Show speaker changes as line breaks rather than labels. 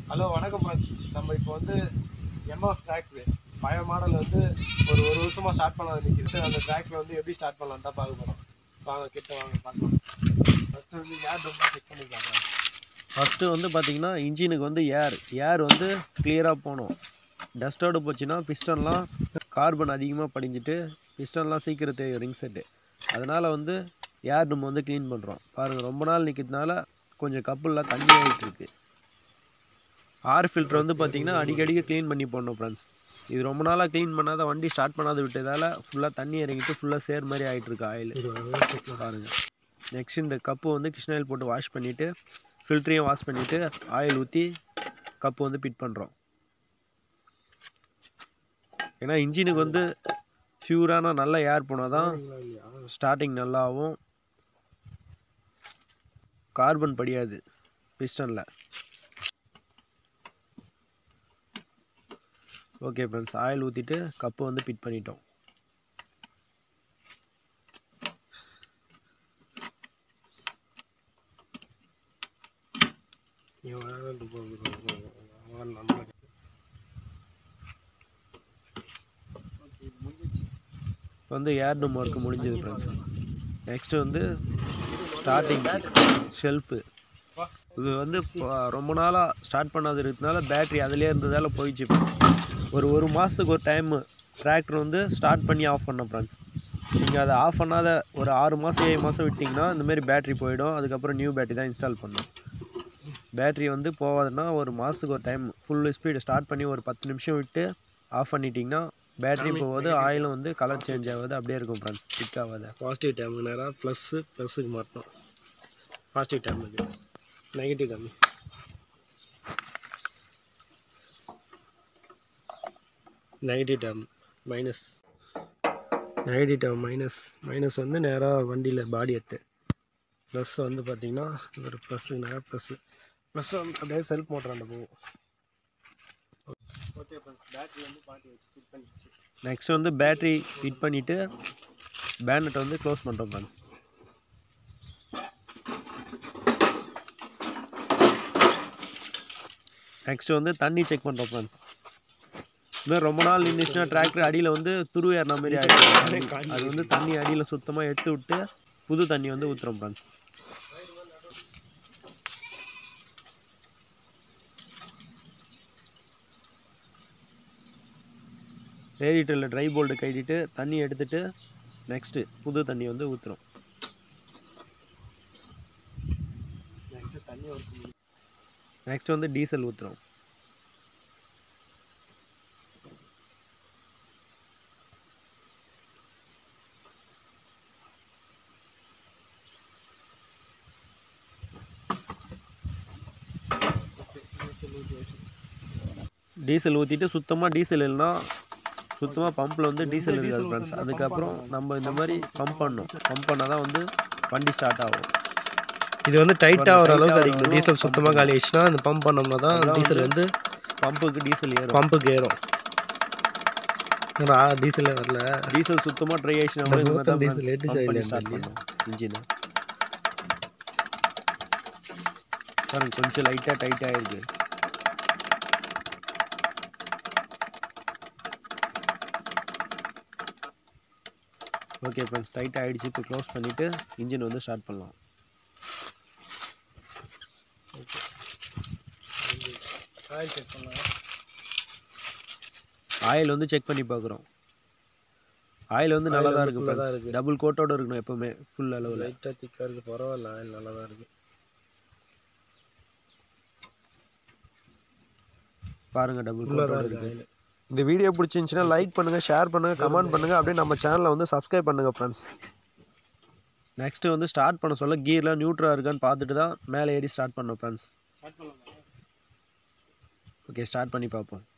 Hello வணக்கம் friends நம்ம இப்போ வந்து எம்எஃப் டிராக்டர் பழைய மாடல் வந்து ஒரு ஒரு வருஷமாக ஸ்டார்ட் பண்ணாத நிற்கிறது அந்த டிராக்டர் வந்து எப்படி ஸ்டார்ட் பண்ணலாம் தான் பார்க்க போகிறோம் வாங்க கிட்ட வாங்க பார்க்கலாம் ஃபஸ்ட்டு வந்து ஏர் ரொம்ப செக் பண்ணிக்கலாம்
ஃபஸ்ட்டு வந்து பார்த்தீங்கன்னா இன்ஜினுக்கு வந்து ஏர் ஏர் வந்து கிளியராக போகணும் டஸ்டோடு போச்சுன்னா பிஸ்டன்லாம் கார்பன் அதிகமாக படிஞ்சிட்டு பிஸ்டன்லாம் சீக்கிரம் தேயும் ரிங் செட்டு அதனால் வந்து ஏர் நம்ம வந்து க்ளீன் பண்ணுறோம் பாருங்கள் ரொம்ப நாள் நிற்கிறதுனால கொஞ்சம் கப்புலாம் தண்ணி ஆகிட்டு இருக்கு ஆர் ஃபில்டர் வந்து பார்த்தீங்கன்னா அடிக்கடிக்கு க்ளீன் பண்ணி போடணும் ஃப்ரெண்ட்ஸ் இது ரொம்ப நாளாக க்ளீன் பண்ணாத வண்டி ஸ்டார்ட் பண்ணாத விட்டதால் ஃபுல்லாக தண்ணி இறங்கிட்டு ஃபுல்லாக சேர் மாதிரி ஆகிட்டு இருக்கு ஆயில் பாருங்கள் நெக்ஸ்ட் இந்த கப்பு வந்து கிருஷ்ணாயில் போட்டு வாஷ் பண்ணிவிட்டு ஃபில்டரையும் வாஷ் பண்ணிவிட்டு ஆயில் ஊற்றி கப்பு வந்து ஃபிட் பண்ணுறோம் ஏன்னா இன்ஜினுக்கு வந்து பியூரான நல்ல ஏர் போனால் தான் ஸ்டார்டிங் நல்லாவும் கார்பன் படியாது பிஸ்டனில் ஓகே ஃப்ரெண்ட்ஸ் ஆயில் ஊற்றிட்டு கப்பு வந்து ஃபிட் பண்ணிட்டோம் இப்போ வந்து ஏர் டூம் ஒர்க்கு முடிஞ்சது ஃப்ரெண்ட்ஸ் நெக்ஸ்ட்டு வந்து ஸ்டார்டிங் ஷெல்ஃபு இது வந்து இப்போ ரொம்ப நாளாக ஸ்டார்ட் பண்ணாது இருக்கிறதுனால பேட்ரி அதிலே இருந்ததால் போயிடுச்சு இப்போ. ஒரு ஒரு மாதத்துக்கு ஒரு டைமு டிராக்டர் வந்து ஸ்டார்ட் பண்ணி ஆஃப் பண்ணோம் ஃப்ரெண்ட்ஸ் நீங்கள் அதை ஆஃப் பண்ணாத ஒரு ஆறு மாதம் ஏழு மாதம் விட்டிங்கன்னா இந்தமாரி பேட்ரி போயிடும் அதுக்கப்புறம் நியூ பேட்டரி தான் இன்ஸ்டால் பண்ணணும் பேட்ரி வந்து போகாதுன்னா ஒரு மாதத்துக்கு ஒரு டைம் ஃபுல் ஸ்பீடு ஸ்டார்ட் பண்ணி ஒரு பத்து நிமிஷம் விட்டு ஆஃப் பண்ணிட்டீங்கன்னா பேட்டரி போகுது ஆயிலும் வந்து கலர் சேஞ்ச் ஆகுது அப்படியே இருக்கும் ஃப்ரெண்ட்ஸ் ஸ்டிக் ஆகாது
பாசிட்டிவ் டேம் நேராக ப்ளஸ்ஸு ப்ளஸ்ஸுக்கு மாட்டணும் பாசிட்டிவ் டேம் இது negative term negative term minus negative term minus minus வந்து நேராக வண்டியில் பாடி எத்து ப்ளஸ் வந்து பார்த்தீங்கன்னா ஒரு ப்ளஸ்ஸு நேராக ப்ளஸ்ஸு ப்ளஸ் வந்து அப்படியே செல்ஃப் மோட்டராண்ட போகும் ஓகே பேட்டரி வந்து பாட்டி வச்சு ஃபிட் பண்ணிடுச்சு
நெக்ஸ்ட் வந்து பேட்டரி ஃபிட் பண்ணிவிட்டு பேனட்டை வந்து க்ளோஸ் பண்ணுறோம் ஃப்ரெண்ட்ஸ் நெக்ஸ்ட் வந்து தண்ணி செக் பண்ணுறோம் ஃப்ரெண்ட்ஸ் இதுமாதிரி ரொம்ப நாள் நின்றுச்சுன்னா டிராக்டர் அடியில் வந்து துரு ஏறின மாதிரி ஆகிடும் அது வந்து தண்ணி அடியில் சுத்தமாக எடுத்து விட்டு புது தண்ணி வந்து ஊற்றுறோம் ஃப்ரெண்ட்ஸ் ரேடிட்டரில் ட்ரை போல்டு கட்டிட்டு தண்ணி எடுத்துட்டு நெக்ஸ்ட்டு புது தண்ணி வந்து ஊற்றுறோம்
நெக்ஸ்ட்டு தண்ணி ஒரு
நெக்ஸ்ட் வந்து டீசல் ஊற்றுறோம் டீசல் ஊற்றிட்டு சுத்தமாக டீசல் இல்லைன்னா சுத்தமாக பம்பில் வந்து டீசல் இருக்காது ஃப்ரெண்ட்ஸ் அதுக்கப்புறம் நம்ம இந்த மாதிரி பம்ப் பண்ணணும் பம்ப் பண்ணால் தான் வந்து வண்டி ஸ்டார்ட் ஆகும்
இது வந்து டைட்டாக ஒரு
tight
அளவுக்கு
ஆ
அடிக்கணும்
வரணும்.
டீசல் சுத்தமாக காலி ஆயிடுச்சுன்னா அந்த பம்ப் பண்ணோம்னா தான்
அதான்
டீசல் வந்து
பம்புக்கு டீசல் ஏறும்
பம்புக்கு ஏறும் டீசல் வரல
டீசல் சுத்தமாக ட்ரை ஆயிடுச்சுன்னா கூட இந்த மாதிரி தான்
டீசல்
friends
எட்டு
pump பண்ணி
side
ஸ்டார்ட்
இல்லையா?
பண்ணணும் இன்ஜினை பாருங்க கொஞ்சம் லைட்டாக டைட் ஆயிருக்கு ஓகே ஃப்ரெண்ட்ஸ் டைட் ஆகிடுச்சு இப்போ க்ளோஸ் பண்ணிவிட்டு இன்ஜின் வந்து ஸ்டார்ட் பண்ணலாம்
ஆயில் செக் பண்ணலாம்
ஆயில் வந்து செக் பண்ணி பார்க்குறோம் ஆயில் வந்து நல்லா
Oil
தான்
வந்து
இருக்குது
full ஆ தான்
ஃப்ரெண்ட்ஸ்
இருக்கு.
டபுள் கோட்டோட இருக்கணும் எப்பவுமே ஃபுல் அளவில்
லைட்டாக திக்காக இருக்குது பரவாயில்ல ஆயில் நல்லா தான் இருக்குது
பாருங்க டபுள்
ஃபுல்லாக
கோட்டோட
தான்
இருக்குது
இருக்குது ஆயில்
இந்த வீடியோ பிடிச்சிருந்துச்சுன்னா லைக் பண்ணுங்கள் ஷேர் பண்ணுங்கள் கமெண்ட் பண்ணுங்கள் அப்படியே நம்ம சேனலை வந்து சப்ஸ்கிரைப் பண்ணுங்கள் ஃப்ரெண்ட்ஸ் நெக்ஸ்ட்டு வந்து ஸ்டார்ட் பண்ண சொல்ல கீர்லாம் நியூட்ரலாக இருக்கான்னு பார்த்துட்டு தான் மேலே ஏறி ஸ்டார்ட் பண்ணோம் ஃப்ரெண்ட்ஸ் ஓகே ஸ்டார்ட் பண்ணி பார்ப்போம்